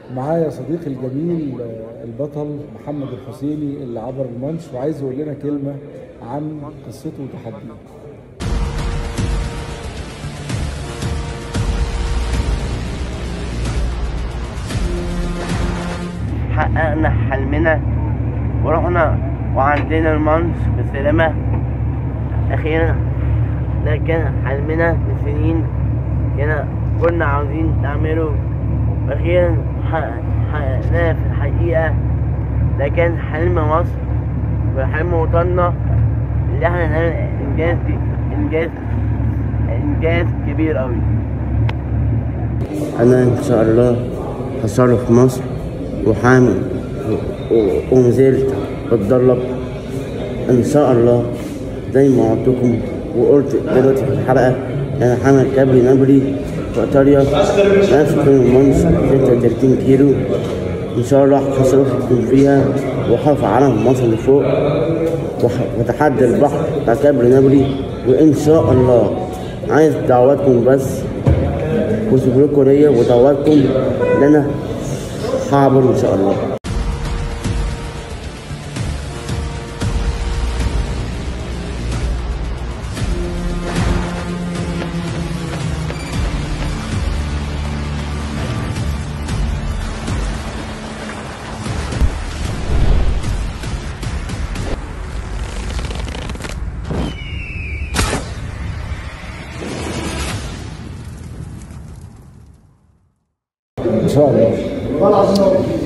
معايا صديقي الجميل آه، البطل محمد الحسيني اللي عبر المانش وعايز يقول لنا كلمة عن قصته وتحديه حققنا حلمنا ورحنا وعندنا المانش بسلامة أخيرا ده كان حلمنا من سنين كنا كنا عاوزين نعمله وأخيرا حقق- حققناه في الحقيقة ده كان حلم مصر وحلم وطننا اللي احنا نعمل إنجاز إنجاز إنجاز كبير أوي أنا إن شاء الله هصرف مصر وحامل و- و- ومازلت بتدرب إن شاء الله زي ما وعدتكم وقلت دلوقتي في الحلقة أنا حامل كابري نابولي في إيطاليا نفس كل المنش 36 كيلو إن شاء الله هصرفكم فيها وهرفع علم مصر لفوق وح- وتحدي البحر بتاع كابري نابولي وإن شاء الله عايز دعواتكم بس وشكركم ليا ودعواتكم ان انا هعبر ان شاء الله إن شاء الله